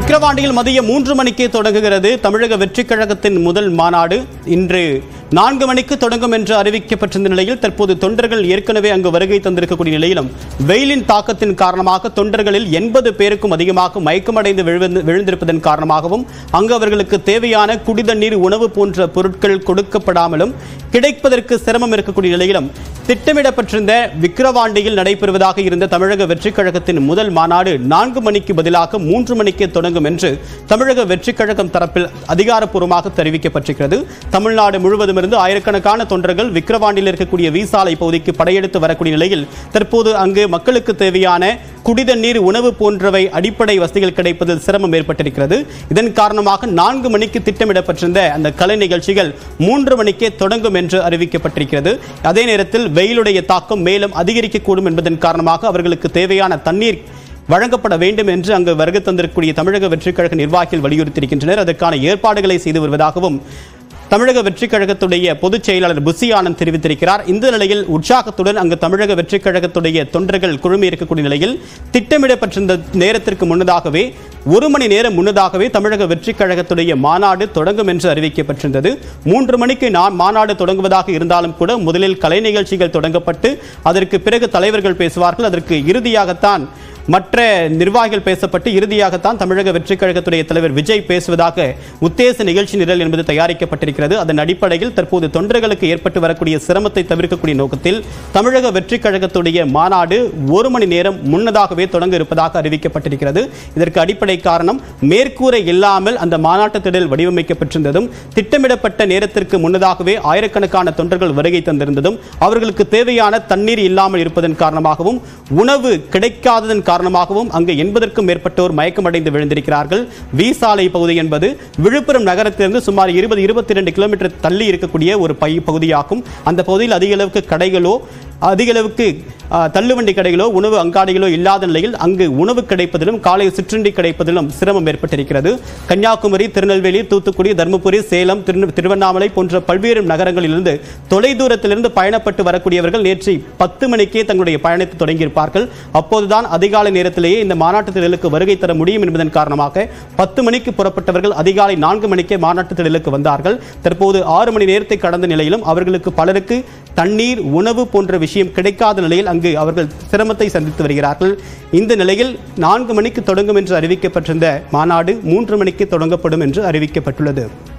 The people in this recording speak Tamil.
விக்கிரவாண்டியில் மதியம் மூன்று மணிக்கே தொடங்குகிறது தமிழக வெற்றிக் கழகத்தின் முதல் மாநாடு இன்று நான்கு மணிக்கு தொடங்கும் என்று அறிவிக்கப்பட்டிருந்த நிலையில் தற்போது தொண்டர்கள் ஏற்கனவே அங்கு வருகை தந்திருக்கக்கூடிய நிலையிலும் வெயிலின் தாக்கத்தின் காரணமாக தொண்டர்களில் எண்பது பேருக்கும் அதிகமாக மயக்கமடைந்து விழுந்து விழுந்திருப்பதன் காரணமாகவும் அங்கு அவர்களுக்கு தேவையான குடிதண்ணீர் உணவு போன்ற பொருட்கள் கொடுக்கப்படாமலும் கிடைப்பதற்கு சிரமம் இருக்கக்கூடிய நிலையிலும் திட்டமிடப்பட்டிருந்த விக்கிரவாண்டியில் நடைபெறுவதாக இருந்த தமிழக வெற்றிக் கழகத்தின் முதல் மாநாடு நான்கு மணிக்கு பதிலாக மூன்று மணிக்கே தொடங்கும் என்று தமிழக வெற்றிக் கழகம் தரப்பில் அதிகாரப்பூர்வமாக தெரிவிக்கப்பட்டிருக்கிறது தமிழ்நாடு முழுவதும் இருந்து ஆயிரக்கணக்கான தொண்டர்கள் விக்கிரவாண்டியில் இருக்கக்கூடிய வீசாலை பகுதிக்கு படையெடுத்து வரக்கூடிய நிலையில் தற்போது அங்கு மக்களுக்கு தேவையான குடிதண்ணீர் உணவு போன்றவை அடிப்படை வசதிகள் கிடைப்பதில் சிரமம் ஏற்பட்டிருக்கிறது இதன் காரணமாக நான்கு மணிக்கு திட்டமிடப்பட்டிருந்த அந்த கலை நிகழ்ச்சிகள் மூன்று மணிக்கே தொடங்கும் என்று அறிவிக்கப்பட்டிருக்கிறது அதே நேரத்தில் வெயிலுடைய தாக்கம் மேலும் அதிகரிக்கக்கூடும் என்பதன் காரணமாக அவர்களுக்கு தேவையான தண்ணீர் வழங்கப்பட வேண்டும் என்று அங்கு வருகை தந்திருக்கக்கூடிய தமிழக வெற்றிக் கழக நிர்வாகிகள் வலியுறுத்தியிருக்கின்றனர் அதற்கான ஏற்பாடுகளை செய்து வருவதாகவும் தமிழக வெற்றிக் கழகத்துடைய பொதுச் செயலாளர் புசி ஆனந்த் தெரிவித்திருக்கிறார் இந்த நிலையில் உற்சாகத்துடன் அங்கு தமிழக வெற்றிக் கழகத்துடைய தொண்டர்கள் குழுமி இருக்கக்கூடிய நிலையில் திட்டமிடப்பட்டிருந்த நேரத்திற்கு முன்னதாகவே ஒரு மணி நேரம் முன்னதாகவே தமிழக வெற்றிக் கழகத்துடைய மாநாடு தொடங்கும் என்று அறிவிக்கப்பட்டிருந்தது மூன்று மணிக்கு நான் மாநாடு தொடங்குவதாக இருந்தாலும் கூட முதலில் கலை நிகழ்ச்சிகள் தொடங்கப்பட்டு அதற்கு பிறகு தலைவர்கள் பேசுவார்கள் அதற்கு இறுதியாகத்தான் மற்ற நிர்வாகிகள் பேசப்பட்டு இறுதியாகத்தான் தமிழக வெற்றிக் கழகத்துடைய தலைவர் விஜய் பேசுவதாக உத்தேச நிகழ்ச்சி நிரல் என்பது தயாரிக்கப்பட்டிருக்கிறது அதன் அடிப்படையில் தற்போது தொண்டர்களுக்கு ஏற்பட்டு வரக்கூடிய சிரமத்தை தவிர்க்கக்கூடிய நோக்கத்தில் தமிழக வெற்றிக் கழகத்துடைய மாநாடு ஒரு மணி நேரம் முன்னதாகவே தொடங்க இருப்பதாக அறிவிக்கப்பட்டிருக்கிறது இதற்கு அடிப்படை காரணம் மேற்கூரை இல்லாமல் அந்த மாநாட்டு திடல் வடிவமைக்கப்பட்டிருந்ததும் திட்டமிடப்பட்ட நேரத்திற்கு முன்னதாகவே ஆயிரக்கணக்கான தொண்டர்கள் வருகை தந்திருந்ததும் அவர்களுக்கு தேவையான தண்ணீர் இல்லாமல் இருப்பதன் காரணமாகவும் உணவு கிடைக்காததன் காரணமாகவும் அங்கு எண்பதற்கும் மேற்பட்டோர் மயக்கமடைந்து விழுந்திருக்கிறார்கள் வி சாலை பகுதி என்பது விழுப்புரம் நகரத்திலிருந்து சுமார் இருபது இருபத்தி ரெண்டு கிலோமீட்டர் தள்ளி இருக்கக்கூடிய ஒரு பை பகுதியாகும் அந்த பகுதியில் அதிக அளவுக்கு கடைகளோ அதிக அளவுக்கு ஆ, தள்ளுவண்டி கடைகளோ உணவு அங்காடிகளோ இல்லாத நிலையில் அங்கு உணவு கிடைப்பதிலும் காலை சிற்றுண்டி கிடைப்பதிலும் சிரமம் ஏற்பட்டிருக்கிறது கன்னியாகுமரி திருநெல்வேலி தூத்துக்குடி தருமபுரி சேலம் திரு திருவண்ணாமலை போன்ற பல்வேறு நகரங்களிலிருந்து தொலைதூரத்திலிருந்து பயணப்பட்டு வரக்கூடியவர்கள் நேற்று பத்து மணிக்கே தங்களுடைய பயணத்தை தொடங்கியிருப்பார்கள் அப்போதுதான் அதிகாலை நேரத்திலேயே இந்த மாநாட்டு திடலுக்கு வருகை தர முடியும் என்பதன் காரணமாக பத்து மணிக்கு புறப்பட்டவர்கள் அதிகாலை நான்கு மணிக்கே மாநாட்டு திடலுக்கு வந்தார்கள் தற்போது ஆறு மணி நேரத்தை கடந்த நிலையிலும் அவர்களுக்கு பலருக்கு தண்ணீர் உணவு போன்ற விஷயம் கிடைக்காத நிலையில் அங்கு அவர்கள் சிரமத்தை சந்தித்து வருகிறார்கள் இந்த நிலையில் நான்கு மணிக்கு தொடங்கும் என்று அறிவிக்கப்பட்டிருந்த மாநாடு மூன்று மணிக்கு தொடங்கப்படும் என்று அறிவிக்கப்பட்டுள்ளது